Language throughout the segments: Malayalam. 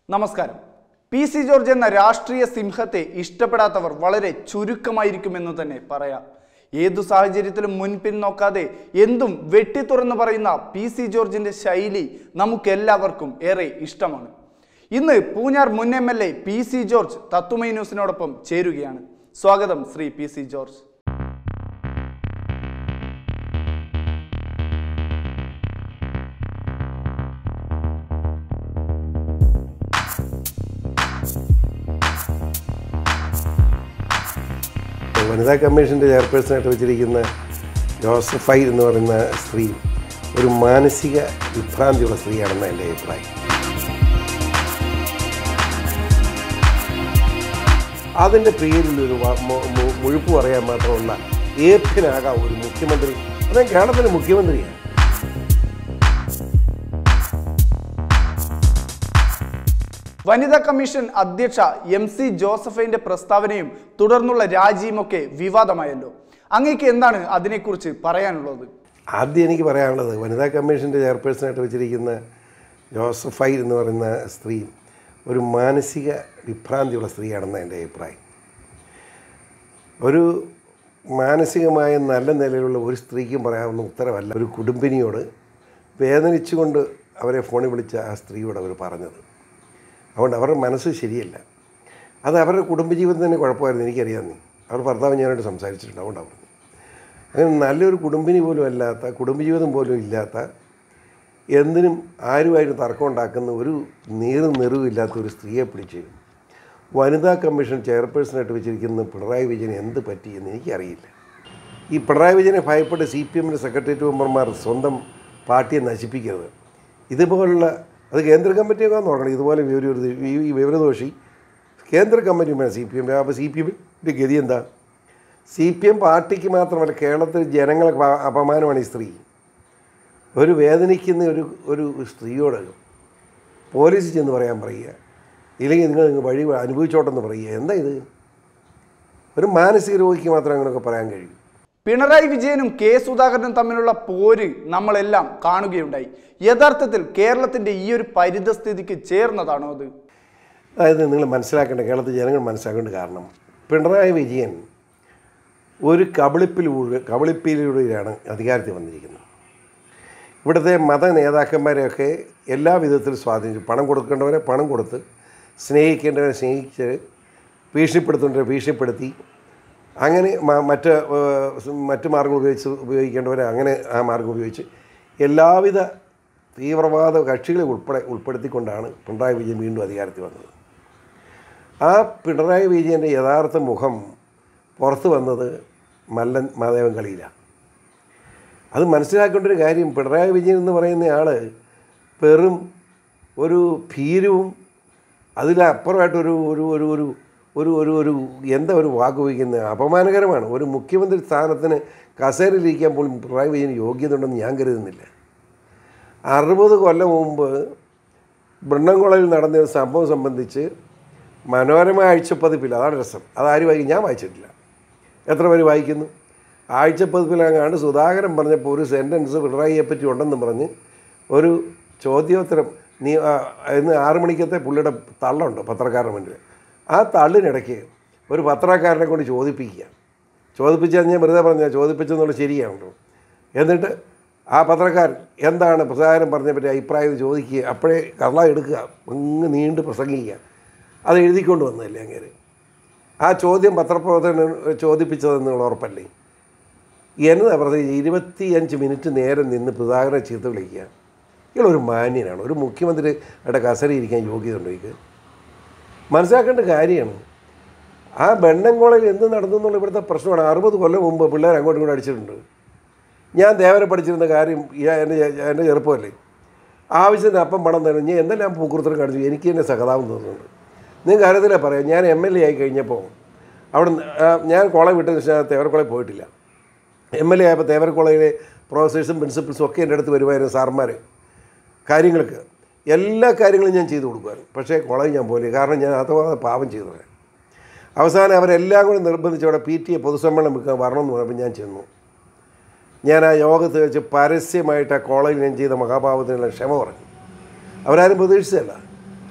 നമസ്കാരം പി സി ജോർജ് എന്ന രാഷ്ട്രീയ സിംഹത്തെ ഇഷ്ടപ്പെടാത്തവർ വളരെ ചുരുക്കമായിരിക്കുമെന്ന് തന്നെ പറയാം ഏതു സാഹചര്യത്തിലും മുൻപിൻ നോക്കാതെ എന്തും വെട്ടിത്തുറന്ന് പറയുന്ന പി സി ജോർജിന്റെ ശൈലി നമുക്കെല്ലാവർക്കും ഏറെ ഇഷ്ടമാണ് ഇന്ന് പൂഞ്ഞാർ മുൻ M L A P C George Tatwamayi ന്യൂസിനോടൊപ്പം ചേരുകയാണ് സ്വാഗതം ശ്രീ പി സി ജോർജ് വനിതാ കമ്മീഷൻ്റെ ചെയർപേഴ്സണായിട്ട് വെച്ചിരിക്കുന്ന ജോസഫൈ എന്ന് പറയുന്ന സ്ത്രീ ഒരു മാനസിക വിഭ്രാന്തിയുള്ള സ്ത്രീയാണെന്ന് എൻ്റെ അഭിപ്രായം അതിൻ്റെ പേരിൽ ഒരു വ- മു- മു- മുഴുപ്പ് പറയാൻ മാത്രമുള്ള ഏപ്യനാകാം ഒരു മുഖ്യമന്ത്രി അദ്ദേഹം കേരളത്തിലെ മുഖ്യമന്ത്രിയാണ് വനിതാ കമ്മീഷൻ അധ്യക്ഷ എം സി ജോസഫൈന്റെ പ്രസ്താവനയും തുടർന്നുള്ള രാജിയുമൊക്കെ വിവാദമായല്ലോ അങ്ങേക്ക് എന്താണ് അതിനെക്കുറിച്ച് പറയാനുള്ളത് ആദ്യം എനിക്ക് പറയാനുള്ളത് വനിതാ കമ്മീഷൻ്റെ ചെയർപേഴ്സണായിട്ട് വെച്ചിരിക്കുന്ന ജോസഫൈ എന്ന് പറയുന്ന സ്ത്രീ ഒരു മാനസിക വിഭ്രാന്തിയുള്ള സ്ത്രീയാണെന്ന് എൻ്റെ അഭിപ്രായം ഒരു മാനസികമായ നല്ല നിലയിലുള്ള ഒരു സ്ത്രീക്കും പറയാവുന്ന ഉത്തരവല്ല ഒരു കുടുംബിനിയോട് വേദനിച്ചുകൊണ്ട് അവരെ ഫോണിൽ വിളിച്ച ആ സ്ത്രീയോട് അവർ പറഞ്ഞത് അതുകൊണ്ട് അവരുടെ മനസ്സ് ശരിയല്ല അത് അവരുടെ കുടുംബജീവിതത്തിന് കുഴപ്പമായിരുന്നു എനിക്കറിയാം നീ അവർ ഭർത്താവ് ഞാനായിട്ട് സംസാരിച്ചിട്ടുണ്ട് അതുകൊണ്ടാണ് പറഞ്ഞത് അങ്ങനെ നല്ലൊരു കുടുംബിനി പോലും അല്ലാത്ത കുടുംബജീവിതം പോലും ഇല്ലാത്ത എന്തിനും ആരുമായിട്ട് തർക്കം ഉണ്ടാക്കുന്ന ഒരു നീറും നിറവില്ലാത്ത ഒരു സ്ത്രീയെ പിടിച്ച് വനിതാ കമ്മീഷൻ ചെയർപേഴ്സണായിട്ട് വെച്ചിരിക്കുന്ന പിണറായി വിജയൻ എന്ത് പറ്റിയെന്ന് എനിക്കറിയില്ല ഈ പിണറായി വിജയനെ ഭയപ്പെട്ട് സി പി എമ്മിൻ്റെ സെക്രട്ടേറിയറ്റ് മെമ്പർമാർ സ്വന്തം പാർട്ടിയെ നശിപ്പിക്കരുത് ഇതുപോലുള്ള അത് കേന്ദ്ര കമ്മിറ്റിയൊക്കെ നോക്കണം ഇതുപോലെ വിവര ഈ വിവരദോഷി കേന്ദ്ര കമ്മിറ്റി വേണം സി പി എം അപ്പോൾ സി പി എമ്മിൻ്റെ ഗതി എന്താ സി പി എം പാർട്ടിക്ക് മാത്രമല്ല കേരളത്തിൽ ജനങ്ങളെ അപ- അപമാനമാണ് ഈ സ്ത്രീ ഒരു വേദനിക്കുന്ന ഒരു ഒരു സ്ത്രീയോട് പോലീസിൽ ചെന്ന് പറയാൻ പറയുക ഇല്ലെങ്കിൽ നിങ്ങൾ നിങ്ങൾ വഴി അനുഭവിച്ചോട്ടെന്ന് പറയുക എന്താ ഇത് ഒരു മാനസിക രോഗിക്ക് മാത്രമേ അങ്ങനെയൊക്കെ പറയാൻ കഴിയൂ പിണറായി വിജയനും കെ സുധാകരനും തമ്മിലുള്ള പോര് നമ്മളെല്ലാം കാണുകയുണ്ടായി യഥാർത്ഥത്തിൽ കേരളത്തിന്റെ ഈ ഒരു പരിതസ്ഥിതിക്ക് ചേർന്നതാണോ അത് അതായത് നിങ്ങൾ മനസ്സിലാക്കേണ്ട കേരളത്തിൽ ജനങ്ങൾ മനസ്സിലാക്കേണ്ട കാരണം പിണറായി വിജയൻ ഒരു കബളിപ്പിലൂടെ കബളിപ്പിലൂടെയാണ് അധികാരത്തിൽ വന്നിരിക്കുന്നത് ഇവിടുത്തെ മത നേതാക്കന്മാരെയൊക്കെ എല്ലാ വിധത്തിലും സ്വാധീനിച്ചു പണം കൊടുക്കേണ്ടവരെ പണം കൊടുത്ത് സ്നേഹിക്കേണ്ടവരെ സ്നേഹിച്ച് ഭീഷണിപ്പെടുത്തേണ്ടവരെ ഭീഷണിപ്പെടുത്തി അങ്ങനെ മ- മറ്റ് ഏഹ്, മറ്റ് മാർഗം ഉപയോഗിച്ച് ഉപയോഗിക്കേണ്ടവരെ അങ്ങനെ ആ മാർഗം ഉപയോഗിച്ച് എല്ലാവിധ തീവ്രവാദ കക്ഷികളെ ഉൾപ്പെടെ ഉൾപ്പെടുത്തിക്കൊണ്ടാണ് പിണറായി വിജയൻ വീണ്ടും അധികാരത്തിൽ വന്നത് ആ പിണറായി വിജയൻ്റെ യഥാർത്ഥ മുഖം പുറത്തു വന്നത് മല്ലൻ മാധവൻ കളിയിലാണ് അത് മനസ്സിലാക്കേണ്ട ഒരു കാര്യം പിണറായി വിജയൻ എന്ന് പറയുന്ന ആൾ വെറും ഒരു ഭീരുവും അതിലപ്പുറമായിട്ടൊരു ഒരു ഒരു ഒരു ഒരു ഒരു ഒരു എന്താ ഒരു വാക്ക് ഉപയോഗിക്കുന്നത് അപമാനകരമാണ് ഒരു മുഖ്യമന്ത്രി സ്ഥാനത്തിന് കസേരയിലിരിക്കാൻ പോലും പിണറായി വിജയന് യോഗ്യത ഉണ്ടെന്ന് ഞാൻ കരുതുന്നില്ല അറുപത് കൊല്ലം മുമ്പ് ബ്രണ്ണംകുളയിൽ നടന്ന ഒരു സംഭവം സംബന്ധിച്ച് മനോരമ ആഴ്ചപ്പതിപ്പിൽ അതാണ് രസം അതാരും വായിക്കും ഞാൻ വായിച്ചിട്ടില്ല എത്ര പേര് വായിക്കുന്നു ആഴ്ചപ്പതിപ്പിലങ്ങാണ്ട് സുധാകരൻ പറഞ്ഞപ്പോൾ ഒരു സെൻറ്റൻസ് പിണറായിയെ പറ്റി ഉണ്ടെന്ന് പറഞ്ഞ് ഒരു ചോദ്യോത്തരം നീ ആ, ഇന്ന് ആറ് മണിക്കത്തെ പുള്ളിയുടെ തള്ളുണ്ട് പത്രക്കാരുടെ മുന്നിൽ ആ തള്ളിനിടയ്ക്ക് ഒരു പത്രക്കാരനെ കൊണ്ട് ചോദിപ്പിക്കുക ചോദിപ്പിച്ചാൽ ഞാൻ വെറുതെ പറഞ്ഞാൽ ചോദിപ്പിച്ചെന്നുള്ളത് ശരിയാണല്ലോ എന്നിട്ട് ആ പത്രക്കാരൻ എന്താണ് പ്രസാദനം പറഞ്ഞ പറ്റി അഭിപ്രായം എന്ന് ചോദിക്കുക അപ്പോഴേ കള്ള എടുക്കുക അങ്ങ് നീണ്ട് പ്രസംഗിക്കുക അത് എഴുതിക്കൊണ്ട് വന്നതല്ലേ അങ്ങനെ ആ ചോദ്യം പത്രപ്രവർത്തകൻ ചോദിപ്പിച്ചതെന്നുള്ള ഉറപ്പല്ലേ എന്നതാ പറഞ്ഞത് ഇരുപത്തിയഞ്ച് മിനിറ്റ് നേരം നിന്ന് പ്രധാകരനെ ചീത്ത വിളിക്കുക ഇയാളൊരു മാന്യനാണ് ഒരു മുഖ്യമന്ത്രിയുടെ കസരി ഇരിക്കാൻ യോഗ്യത ഉണ്ടോ ഇത് മനസ്സിലാക്കേണ്ട കാര്യമാണ് ആ ബെണ്ണൻകോളയിൽ എന്ത് നടന്നു എന്നുള്ള ഇവിടുത്തെ പ്രശ്നമാണ് അറുപത് കൊല്ലം മുമ്പ് പിള്ളേർ അങ്ങോട്ടും ഇങ്ങോട്ടും അടിച്ചിട്ടുണ്ട് ഞാൻ ദേവരെ പഠിച്ചിരുന്ന കാര്യം ഈ എൻ്റെ എൻ്റെ ചെറുപ്പമല്ലേ ആവശ്യത്തിന് അപ്പം പണം തരും ഞാൻ എന്തെല്ലാം പൂക്കുറുത്തരം കാണിച്ചു എനിക്ക് തന്നെ സഹതാപം തോന്നുന്നുണ്ട് നിങ്ങൾക്ക് അറിയത്തില്ല പറയാം ഞാൻ എം എൽ എ ആയി കഴിഞ്ഞപ്പോൾ അവിടെ ഞാൻ കോളേജ് വിട്ടതിന് ശേഷം തേവരക്കോളയിൽ പോയിട്ടില്ല എം എൽ എ ആയപ്പോൾ തേവരക്കോളയിലെ പ്രൊഫസേഴ്സും പ്രിൻസിപ്പൽസും ഒക്കെ എൻ്റെ അടുത്ത് വരുമായിരുന്നു സാർമാർ കാര്യങ്ങൾക്ക് എല്ലാ കാര്യങ്ങളും ഞാൻ ചെയ്തു കൊടുക്കുമായിരുന്നു പക്ഷേ കോളേജ് ഞാൻ പോയില്ല കാരണം ഞാൻ അത്രമാത്രം പാപം ചെയ്തത് അവസാനം അവരെല്ലാം കൂടി നിർബന്ധിച്ച് അവിടെ പി ടി എ പൊതുസമ്മേളനം വെക്കാൻ വരണമെന്ന് പറഞ്ഞപ്പോൾ ഞാൻ ചെന്നു ഞാൻ ആ യോഗത്തിൽ വെച്ച് പരസ്യമായിട്ട് ആ കോളേജിൽ ഞാൻ ചെയ്ത മഹാഭാവത്തിനുള്ള ക്ഷമ പറഞ്ഞു അവരാരും പ്രതീക്ഷിച്ചതല്ല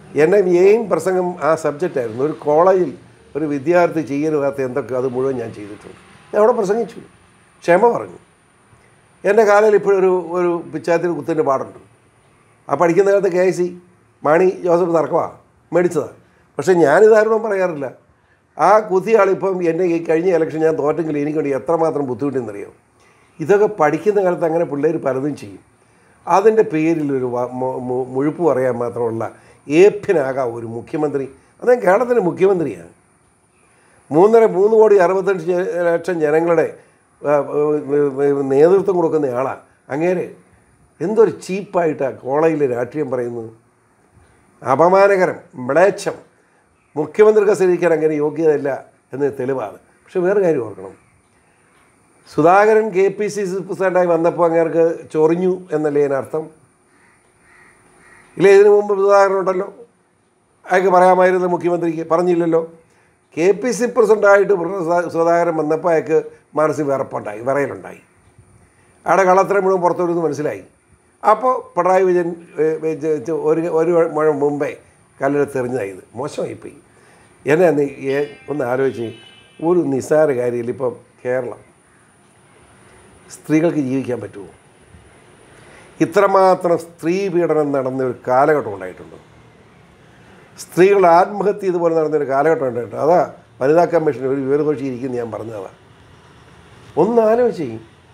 എൻ്റെ മെയിൻ പ്രസംഗം ആ സബ്ജക്റ്റായിരുന്നു ഒരു കോളേജിൽ ഒരു വിദ്യാർത്ഥി ചെയ്യരുതാത്ത എന്തൊക്കെ അത് മുഴുവൻ ഞാൻ ചെയ്തിട്ടുണ്ട് ഞാൻ അവിടെ പ്രസംഗിച്ചു ക്ഷമ പറഞ്ഞു എൻ്റെ കാലയിൽ ഇപ്പോഴൊരു ഒരു പിച്ചാത്തിന് കുത്തിൻ്റെ പാടുണ്ട് ആ പഠിക്കുന്ന കാലത്ത് കെ സി മാണി ജോസഫ് തർക്കമാണ് മേടിച്ചതാണ് പക്ഷേ ഞാനിതാരോടും പറയാറില്ല ആ കുത്തിയ ആളിപ്പം എൻ്റെ ഈ കഴിഞ്ഞ ഇലക്ഷൻ ഞാൻ തോറ്റെങ്കിൽ എനിക്ക് വേണ്ടി എത്രമാത്രം ബുദ്ധിമുട്ടെന്നറിയോ ഇതൊക്കെ പഠിക്കുന്ന കാലത്ത് അങ്ങനെ പിള്ളേർ പലതും ചെയ്യും അതിൻ്റെ പേരിൽ ഒരു വ- മു- മു- മുഴുപ്പ് പറയാൻ മാത്രമുള്ള ഏപ്യനാകാം ഒരു മുഖ്യമന്ത്രി അദ്ദേഹം കേരളത്തിൻ്റെ മുഖ്യമന്ത്രിയാണ് മൂന്നര മൂന്ന് കോടി അറുപത്തഞ്ച് ജ- ലക്ഷം ജനങ്ങളുടെ ആ, ആ, നേതൃത്വം കൊടുക്കുന്ന ആളാണ് അങ്ങേര് എന്തൊരു ചീപ്പായിട്ടാണ് കോളേജിൽ രാഷ്ട്രീയം പറയുന്നത് അപമാനകരം മ്ലേച്ഛം മുഖ്യമന്ത്രി കസേരിക്കാൻ അങ്ങനെ യോഗ്യതയില്ല എന്ന് തെളിവാണ് പക്ഷെ വേറെ കാര്യം ഓർക്കണം Sudhakaran K P C C പ്രസിഡൻ്റായി വന്നപ്പോൾ അങ്ങേർക്ക് ചൊറിഞ്ഞു എന്നല്ലേ അതിനർത്ഥം ഇല്ല ഇതിനു മുമ്പ് സുധാകരൻ ഉണ്ടല്ലോ അയാൾക്ക് പറയാമായിരുന്നു മുഖ്യമന്ത്രിക്ക് പറഞ്ഞില്ലല്ലോ കെ പി സി പ്രസിഡൻ്റായിട്ട് സുധാകരൻ വന്നപ്പോൾ അയാൾക്ക് മനസ്സിൽ വിറപ്പുണ്ടായി വിറയലുണ്ടായി അവിടെ കള്ളത്തരം മുഴുവൻ പുറത്തു വരുന്നത് മനസ്സിലായി അപ്പോൾ പിണറായി വിജയൻ ഏ, വെച്ച് വെച്ച് ഒരു ഒരു മുഴ മുമ്പേ കല്ലെടുത്ത് എറിഞ്ഞതായത് മോശമായിപ്പോയി എന്നെ അന്ന് ഏ- ഒന്ന് ആലോചിച്ച് ഒരു നിസ്സാര കാര്യമില്ല ഇപ്പം കേരളം സ്ത്രീകൾക്ക് ജീവിക്കാൻ പറ്റുമോ ഇത്രമാത്രം സ്ത്രീ പീഡനം നടന്ന ഒരു കാലഘട്ടം ഉണ്ടായിട്ടുണ്ടോ സ്ത്രീകളുടെ ആത്മഹത്യ ഇതുപോലെ നടന്നൊരു കാലഘട്ടം ഉണ്ടായിട്ടുണ്ട് അതാ വനിതാ കമ്മീഷൻ ഒരു വിവരദോഷി ഇരിക്കുന്നു ഞാൻ പറഞ്ഞതാ ഒന്ന് ആലോചിച്ച്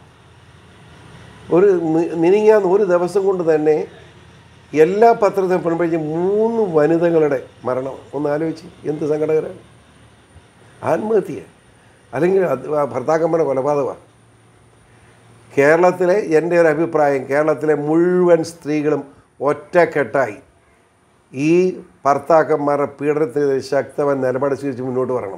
ഒരു നിനിങ്ങാന്ന് ഒരു ദിവസം കൊണ്ട് തന്നെ എല്ലാ പത്രത്തിലും പെൺപഴിച്ച് മൂന്ന് വനിതകളുടെ മരണം ഒന്ന് ആലോചിച്ച് എന്ത് സങ്കടകരമാണ് ആത്മഹത്യ അല്ലെങ്കിൽ അത് ആ ഭർത്താക്കന്മാരുടെ കൊലപാതകമാണ് കേരളത്തിലെ എൻ്റെ ഒരു അഭിപ്രായം കേരളത്തിലെ മുഴുവൻ സ്ത്രീകളും ഒറ്റക്കെട്ടായി ഈ ഭർത്താക്കന്മാരുടെ പീഡനത്തിനെതിരെ ശക്തമായ നിലപാട് സ്വീകരിച്ച് മുന്നോട്ട് വരണം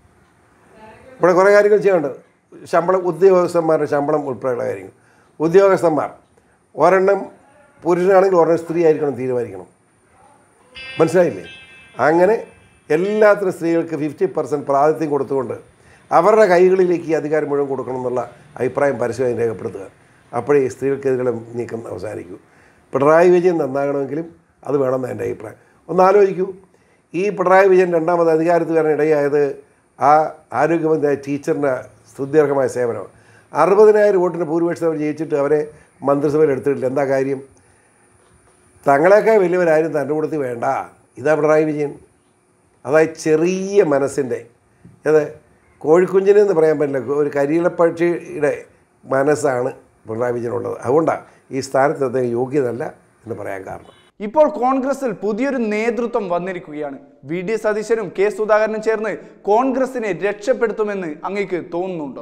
ഇവിടെ കുറേ കാര്യങ്ങൾ ചെയ്യാനുണ്ട് ശമ്പളം ഉദ്യോഗസ്ഥന്മാരുടെ ശമ്പളം ഉൾപ്പെടെയുള്ള കാര്യങ്ങൾ ഉദ്യോഗസ്ഥന്മാർ ഒരെണ്ണം പുരുഷനാണെങ്കിൽ ഒരെണ്ണം സ്ത്രീ ആയിരിക്കണം തീരുമാനിക്കണം മനസ്സിലായില്ലേ അങ്ങനെ എല്ലാത്തിനും സ്ത്രീകൾക്ക് ഫിഫ്റ്റി പെർസെൻറ്റ് പ്രാതിഥ്യം കൊടുത്തുകൊണ്ട് അവരുടെ കൈകളിലേക്ക് ഈ അധികാരം മുഴുവൻ കൊടുക്കണം എന്നുള്ള അഭിപ്രായം പരസ്യമായി രേഖപ്പെടുത്തുക അപ്പോഴേ ഈ സ്ത്രീകൾക്കെതിരെ നീക്കം അവസാനിക്കൂ പിണറായി വിജയൻ നന്നാകണമെങ്കിലും അത് വേണമെന്ന് എൻ്റെ അഭിപ്രായം ഒന്ന് ആലോചിക്കൂ ഈ പിണറായി വിജയൻ രണ്ടാമത് അധികാരത്തിൽ വരാൻ ഇടയായത് ആ ആരോഗ്യമന്ത്രിയായ ടീച്ചറിൻ്റെ സ്തുത്യർഹമായ സേവനമാണ് അറുപതിനായിരം വോട്ടിന് ഭൂരിപക്ഷം അവർ ജയിച്ചിട്ട് അവരെ മന്ത്രിസഭയിൽ എടുത്തിട്ടില്ല എന്താ കാര്യം തങ്ങളെക്കാൾ വലിയവരാരും തൻ്റെ കൂടത്തിൽ വേണ്ട ഇതാ പിണറായി വിജയൻ അതായത് ചെറിയ മനസ്സിൻ്റെ അത് കോഴിക്കുഞ്ഞിനെന്ന് പറയാൻ പറ്റില്ല ഒരു കരിയിലപ്പക്ഷിയുടെ മനസ്സാണ് പിണറായി വിജയനുള്ളത് അതുകൊണ്ടാണ് ഈ സ്ഥാനത്ത് അദ്ദേഹം യോഗ്യതല്ല എന്ന് പറയാൻ കാരണം ഇപ്പോൾ കോൺഗ്രസിൽ പുതിയൊരു നേതൃത്വം വന്നിരിക്കുകയാണ് വി ഡി സതീശനും കെ സുധാകരനും ചേർന്ന് കോൺഗ്രസിനെ രക്ഷപ്പെടുത്തുമെന്ന് അങ്ങേക്ക് തോന്നുന്നുണ്ടോ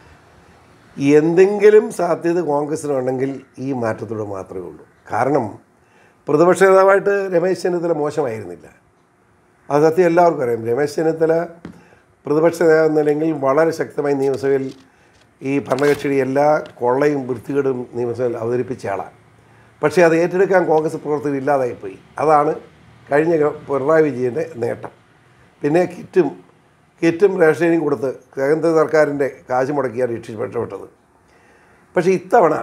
എന്തെങ്കിലും സാധ്യത കോൺഗ്രസിനുണ്ടെങ്കിൽ ഈ മാറ്റത്തോടെ മാത്രമേ ഉള്ളൂ കാരണം പ്രതിപക്ഷ നേതാവായിട്ട് രമേശ് ചെന്നിത്തല മോശമായിരുന്നില്ല അത് സത്യം എല്ലാവർക്കും അറിയാം രമേശ് ചെന്നിത്തല പ്രതിപക്ഷ നേതാവ് എന്നല്ലെങ്കിൽ വളരെ ശക്തമായി നിയമസഭയിൽ ഈ ഭരണകക്ഷിയുടെ എല്ലാ കൊള്ളയും വൃത്തികേടും നിയമസഭയിൽ അവതരിപ്പിച്ച ആളാണ് പക്ഷേ അത് ഏറ്റെടുക്കാൻ കോൺഗ്രസ് പ്രവർത്തകർ ഇല്ലാതായിപ്പോയി അതാണ് കഴിഞ്ഞ ഗ- പിണറായി വിജയൻ്റെ നേട്ടം പിന്നെ കിറ്റും കിറ്റും റേഷനും കൊടുത്ത് കേന്ദ്ര സർക്കാരിൻ്റെ കാശ് മുടക്കിയാണ് രക്ഷപ്പെട്ടത് പക്ഷേ ഇത്തവണ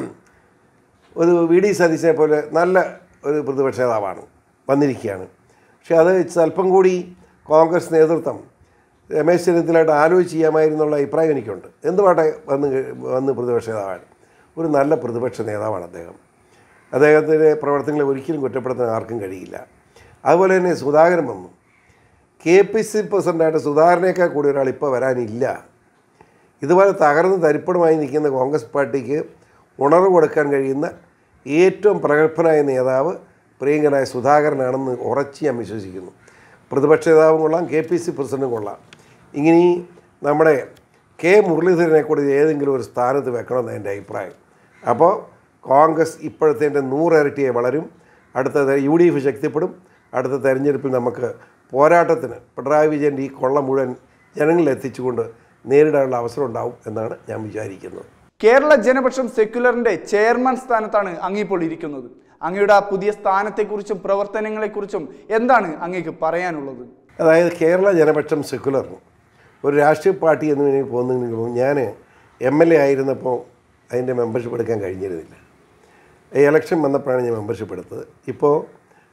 ഒരു വി ഡി സതീശനെ പോലെ നല്ല ഒരു പ്രതിപക്ഷ നേതാവാണ് വന്നിരിക്കുകയാണ് പക്ഷേ അത് സ്വല്പം കൂടി കോൺഗ്രസ് നേതൃത്വം രമേശ് ചെന്നിത്തലായിട്ട് ആലോചിച്ച് ചെയ്യാമായിരുന്നുള്ള അഭിപ്രായം എനിക്കുണ്ട് എന്തുവാട്ടെ വന്ന് കഴി- വന്ന് പ്രതിപക്ഷ നേതാവാണ് ഒരു നല്ല പ്രതിപക്ഷ നേതാവാണ് അദ്ദേഹം അദ്ദേഹത്തിൻ്റെ പ്രവർത്തനങ്ങളെ ഒരിക്കലും കുറ്റപ്പെടുത്താൻ ആർക്കും കഴിയില്ല അതുപോലെ തന്നെ സുധാകരൻ വന്നു കെ പി സി പ്രസിഡൻ്റായിട്ട് സുധാകരനേക്കാൾ കൂടി ഒരാൾ ഇപ്പോൾ വരാനില്ല ഇതുപോലെ തകർന്ന് തരിപ്പണമായി നിൽക്കുന്ന കോൺഗ്രസ് പാർട്ടിക്ക് ഉണർവ് കൊടുക്കാൻ കഴിയുന്ന ഏറ്റവും പ്രഗത്ഭനായ നേതാവ് പ്രിയങ്കനായ സുധാകരനാണെന്ന് ഉറച്ച് ഞാൻ വിശ്വസിക്കുന്നു പ്രതിപക്ഷ നേതാവും കൊള്ളാം കെ പി സി പ്രസിഡൻറ്റും കൊള്ളാം ഇങ്ങനെ നമ്മുടെ കെ മുരളീധരനെ കൂടി ഏതെങ്കിലും ഒരു സ്ഥാനത്ത് വെക്കണമെന്ന് എൻ്റെ അഭിപ്രായം അപ്പോൾ കോൺഗ്രസ് ഇപ്പോഴത്തെ നൂറിരട്ടിയെ വളരും അടുത്ത തെ- യു ഡി എഫ് ശക്തിപ്പെടും അടുത്ത തെരഞ്ഞെടുപ്പിൽ നമുക്ക് പോരാട്ടത്തിന് പിണറായി വിജയൻ്റെ ഈ കൊള്ള മുഴുവൻ ജനങ്ങളിൽ എത്തിച്ചുകൊണ്ട് നേരിടാനുള്ള അവസരം ഉണ്ടാവും എന്നാണ് ഞാൻ വിചാരിക്കുന്നത് കേരള ജനപക്ഷം സെക്യുലറിന്റെ ചെയർമാൻ സ്ഥാനത്താണ് അങ്ങിപ്പോൾ ഇരിക്കുന്നത് അങ്ങയുടെ ആ പുതിയ സ്ഥാനത്തെക്കുറിച്ചും പ്രവർത്തനങ്ങളെക്കുറിച്ചും എന്താണ് അങ്ങേക്ക് പറയാനുള്ളത് അതായത് കേരള ജനപക്ഷം സെക്കുലർ ഒരു രാഷ്ട്രീയ പാർട്ടി എന്ന് വേണമെങ്കിൽ പോകുന്നെങ്കിലും ഞാൻ എം എൽ എ ആയിരുന്നപ്പോൾ അതിൻ്റെ മെമ്പർഷിപ്പ് എടുക്കാൻ കഴിഞ്ഞിരുന്നില്ല ഈ ഇലക്ഷൻ വന്നപ്പോഴാണ് ഞാൻ മെമ്പർഷിപ്പ് എടുത്തത് ഇപ്പോൾ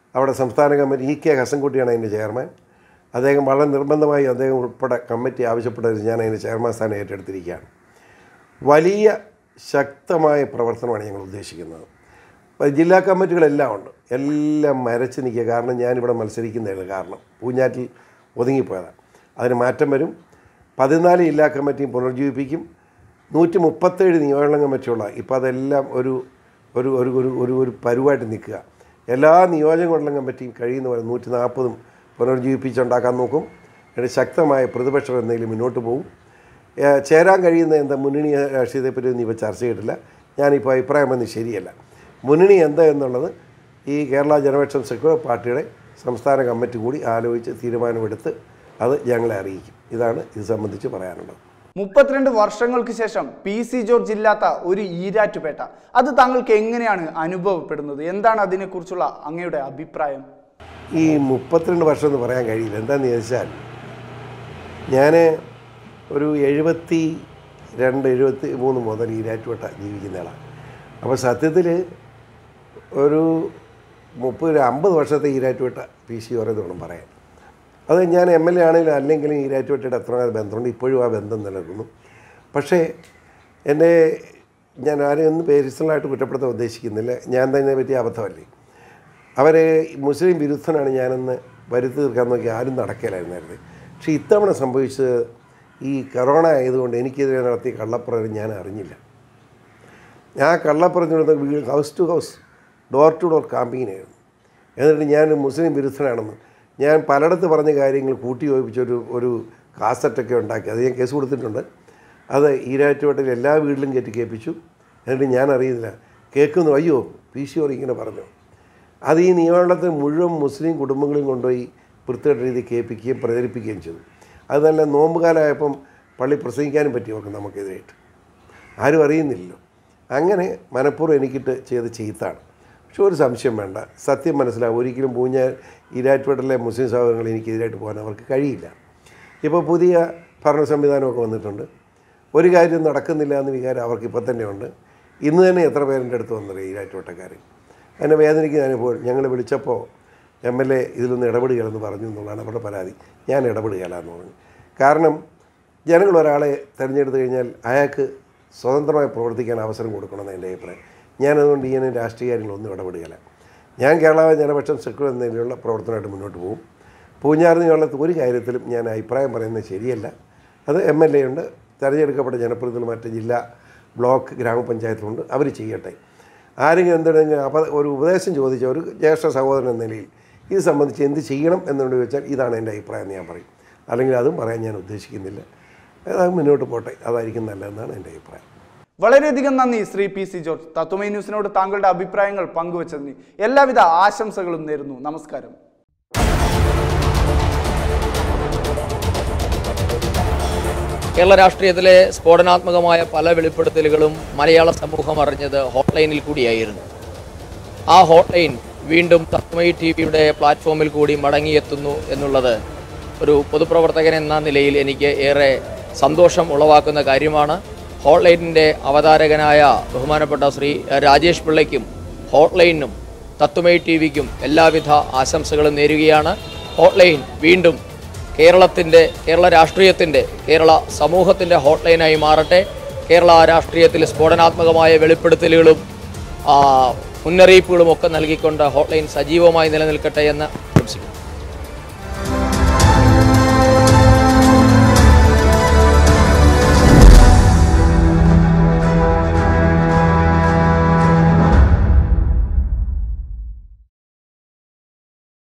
അവിടെ സംസ്ഥാന കമ്മിറ്റി ഇ കെ ഹസൻകുട്ടിയാണ് അതിൻ്റെ ചെയർമാൻ അദ്ദേഹം വളരെ നിർബന്ധമായി അദ്ദേഹം ഉൾപ്പെടെ കമ്മിറ്റി ആവശ്യപ്പെട്ടത് ഞാൻ അതിൻ്റെ ചെയർമാൻ സ്ഥാനം ഏറ്റെടുത്തിരിക്കുകയാണ് വലിയ ശക്തമായ പ്രവർത്തനമാണ് ഞങ്ങൾ ഉദ്ദേശിക്കുന്നത് അപ്പോൾ ജില്ലാ കമ്മിറ്റികളെല്ലാം ഉണ്ട് എല്ലാം മരച്ച് നിൽക്കുക കാരണം ഞാനിവിടെ മത്സരിക്കുന്നതാണ് കാരണം പൂഞ്ഞാറ്റിൽ ഒതുങ്ങിപ്പോയതാണ് അതിന് മാറ്റം വരും പതിനാല് ജില്ലാ കമ്മിറ്റിയും പുനർജീവിപ്പിക്കും നൂറ്റി മുപ്പത്തേഴ് നിയോജക കമ്മിറ്റിയുള്ള ഇപ്പോൾ അതെല്ലാം ഒരു ഒരു ഒരു ഒരു ഒരു ഒരു പരുവായിട്ട് നിൽക്കുക എല്ലാ നിയോജക മണ്ഡലം കമ്മിറ്റിയും കഴിയുന്ന പോലെ നൂറ്റി നാൽപ്പതും പുനർജീവിപ്പിച്ചുണ്ടാക്കാൻ നോക്കും എന്നിട്ട് ശക്തമായ പ്രതിപക്ഷം എന്തെങ്കിലും മുന്നോട്ട് പോകും ഏഹ് ചേരാൻ കഴിയുന്ന എന്താ മുന്നണി രാഷ്ട്രീയത്തെപ്പറ്റി ഒന്നും ഇപ്പോൾ ചർച്ച ചെയ്തിട്ടില്ല ഞാനിപ്പോൾ അഭിപ്രായം വന്ന് ശരിയല്ല മുന്നണി എന്താ എന്നുള്ളത് ഈ കേരള ജനപക്ഷം സെക്യുലർ പാർട്ടിയുടെ സംസ്ഥാന കമ്മിറ്റി കൂടി ആലോചിച്ച് തീരുമാനമെടുത്ത് അത് ഞങ്ങളെ അറിയിക്കും ഇതാണ് ഇത് സംബന്ധിച്ച് പറയാനുള്ളത് മുപ്പത്തിരണ്ട് വർഷങ്ങൾക്ക് ശേഷം പി സി ജോർജ് ഇല്ലാത്ത ഒരു ഈരാറ്റുപേട്ട അത് താങ്കൾക്ക് എങ്ങനെയാണ് അനുഭവപ്പെടുന്നത് എന്താണ് അതിനെക്കുറിച്ചുള്ള അങ്ങയുടെ അഭിപ്രായം ഈ മുപ്പത്തിരണ്ട് വർഷം എന്ന് പറയാൻ കഴിയില്ല എന്താണെന്ന് ചോദിച്ചാൽ ഞാൻ ഒരു എഴുപത്തി രണ്ട് എഴുപത്തി മൂന്ന് മുതൽ ഈരാറ്റുപേട്ട ജീവിക്കുന്ന ആളാണ് അപ്പോൾ സത്യത്തിൽ ഒരു മുപ്പത് അമ്പത് വർഷത്തെ ഈരാറ്റുപേട്ട പി സി ഓരോ വേണം പറയാൻ അത് ഞാൻ എം എൽ എ ആണെങ്കിലും അല്ലെങ്കിലും ഈരാറ്റുപേട്ടയുടെ എത്ര ബന്ധമുണ്ട് ഇപ്പോഴും ആ ബന്ധം നിലനിൽക്കുന്നു പക്ഷേ എൻ്റെ ഞാൻ ആരെയും ഒന്നും പേഴ്സണലായിട്ട് കുറ്റപ്പെടുത്താൻ ഉദ്ദേശിക്കുന്നില്ല ഞാൻ തന്നെ പറ്റിയ അബദ്ധമല്ലേ അവരെ മുസ്ലിം വിരുദ്ധനാണ് ഞാനെന്ന് വരുത്തി തീർക്കാൻ നോക്കി ആരും നടക്കില്ലായിരുന്നായിരുന്നു പക്ഷേ ഇത്തവണ സംഭവിച്ചത് ഈ കൊറോണ ആയതുകൊണ്ട് എനിക്കെതിരെ നടത്തിയ കള്ളപ്പുറം ഞാൻ അറിഞ്ഞില്ല ഞാൻ കള്ളപ്പുറത്തിനടുത്ത് വീട് house to house door to door ക്യാമ്പയിനായിരുന്നു എന്നിട്ട് ഞാൻ മുസ്ലിം വിരുദ്ധനാണെന്ന് ഞാൻ പലയിടത്ത് പറഞ്ഞ കാര്യങ്ങൾ കൂട്ടി യോജിപ്പിച്ച ഒരു ഒരു കാസറ്റൊക്കെ ഉണ്ടാക്കി അത് ഞാൻ കേസ് കൊടുത്തിട്ടുണ്ട് അത് ഈരാറ്റുപേട്ടയിൽ എല്ലാ വീട്ടിലും കയറ്റി കേൾപ്പിച്ചു എന്നിട്ട് ഞാൻ അറിയുന്നില്ല കേൾക്കുന്നു അയ്യോ പി സി ഓർ ഇങ്ങനെ പറഞ്ഞു അത് ഈ നിയമത്തിൽ മുഴുവൻ മുസ്ലിം കുടുംബങ്ങളെയും കൊണ്ടുപോയി വൃത്തികെട്ട രീതി കേൾപ്പിക്കുകയും പ്രചരിപ്പിക്കുകയും ചെയ്തു അത് നല്ല നോമ്പുകാലമായപ്പം പള്ളി പ്രസംഗിക്കാനും പറ്റി അവർക്ക് നമുക്കെതിരായിട്ട് ആരും അറിയുന്നില്ലല്ലോ അങ്ങനെ മനഃപൂർവ്വം എനിക്കിട്ട് ചെയ്ത് ചെയ്ത്താണ് പക്ഷെ ഒരു സംശയം വേണ്ട സത്യം മനസ്സിലാവും ഒരിക്കലും പൂഞ്ഞാൽ ഈരാറ്റുപേട്ടയിലെ മുസ്ലിം സഹോദരങ്ങൾ എനിക്കെതിരായിട്ട് പോകാൻ അവർക്ക് കഴിയില്ല ഇപ്പോൾ പുതിയ ഭരണ സംവിധാനമൊക്കെ വന്നിട്ടുണ്ട് ഒരു കാര്യം നടക്കുന്നില്ല എന്ന് വികാരം അവർക്ക് ഇപ്പം തന്നെ ഉണ്ട് ഇന്ന് തന്നെ എത്ര പേരെൻ്റെ അടുത്ത് വന്നറിയാം ഈരാറ്റുപേട്ടക്കാർ എന്നെ വേദനിക്കുന്ന അനുഭവം ഞങ്ങൾ വിളിച്ചപ്പോൾ എം എൽ എ ഇതിലൊന്ന് ഇടപെടുകയെന്ന് പറഞ്ഞു എന്നുള്ളതാണ് അവരുടെ പരാതി ഞാൻ ഇടപെടുകയില്ല എന്ന് പറഞ്ഞു കാരണം ജനങ്ങൾ ഒരാളെ തിരഞ്ഞെടുത്തു കഴിഞ്ഞാൽ അയാൾക്ക് സ്വതന്ത്രമായി പ്രവർത്തിക്കാൻ അവസരം കൊടുക്കണമെന്ന് എൻ്റെ അഭിപ്രായം ഞാനതുകൊണ്ട് ഇങ്ങനെ രാഷ്ട്രീയ കാര്യങ്ങളൊന്നും ഇടപെടുകയില്ല ഞാൻ കേരള ജനപക്ഷം സെക്യൂർ എന്ന നിലയിലുള്ള പ്രവർത്തനമായിട്ട് മുന്നോട്ട് പോകും പൂഞ്ഞാറിനുള്ള ഒരു കാര്യത്തിലും ഞാൻ അഭിപ്രായം പറയുന്നത് ശരിയല്ല അത് എം എൽ എ ഉണ്ട് തിരഞ്ഞെടുക്കപ്പെട്ട ജനപ്രതിനിധികൾ മറ്റ് ജില്ലാ ബ്ലോക്ക് ഗ്രാമപഞ്ചായത്തുണ്ട് അവർ ചെയ്യട്ടെ ആരെങ്കിലും എന്തെങ്കിലും അപ ഒരു ഉപദേശം ചോദിച്ച ഒരു ജ്യേഷ്ഠ സഹോദരൻ എന്ന നിലയിൽ ഇത് സംബന്ധിച്ച് എന്ത് ചെയ്യണം എന്നുകൊണ്ട് ചോദിച്ചാൽ ഇതാണ് എൻ്റെ അഭിപ്രായം എന്ന് ഞാൻ പറയും അല്ലെങ്കിൽ അതും പറയാൻ ഞാൻ ഉദ്ദേശിക്കുന്നില്ല അത് മുന്നോട്ട് പോട്ടെ അതായിരിക്കും നല്ലതെന്നാണ് എൻ്റെ അഭിപ്രായം വളരെയധികം നന്ദി ശ്രീ പി സി ജോർജ് തത്വമൈ ന്യൂസിനോട് താങ്കളുടെ അഭിപ്രായങ്ങൾ പങ്കുവച്ചതിന് എല്ലാവിധ ആശംസകളും നേരുന്നു നമസ്കാരം കേരള രാഷ്ട്രീയത്തിലെ സ്ഫോടനാത്മകമായ പല വെളിപ്പെടുത്തലുകളും മലയാള സമൂഹം അറിഞ്ഞത് ഹോട്ട്ലൈനിൽ കൂടിയായിരുന്നു ആ ഹോട്ട്ലൈൻ വീണ്ടും തത്മയി ടി വിയുടെ പ്ലാറ്റ്ഫോമിൽ കൂടി മടങ്ങിയെത്തുന്നു എന്നുള്ളത് ഒരു പൊതുപ്രവർത്തകൻ എന്ന നിലയിൽ എനിക്ക് ഏറെ സന്തോഷം ഉളവാക്കുന്ന കാര്യമാണ് ഹോട്ട്ലൈനിൻ്റെ അവതാരകനായ ബഹുമാനപ്പെട്ട ശ്രീ രാജേഷ് പിള്ളയ്ക്കും ഹോട്ട്ലൈനും തത്വമയി ടി വിക്കും എല്ലാവിധ ആശംസകളും നേരുകയാണ് ഹോട്ട്ലൈൻ വീണ്ടും കേരളത്തിൻ്റെ കേരള രാഷ്ട്രീയത്തിൻ്റെ കേരള സമൂഹത്തിൻ്റെ ഹോട്ട്ലൈനായി മാറട്ടെ കേരള രാഷ്ട്രീയത്തിൽ സ്ഫോടനാത്മകമായ വെളിപ്പെടുത്തലുകളും ആ, മുന്നറിയിപ്പുകളും ഒക്കെ നൽകിക്കൊണ്ട് ഹോട്ട്ലൈൻ സജീവമായി നിലനിൽക്കട്ടെ എന്ന്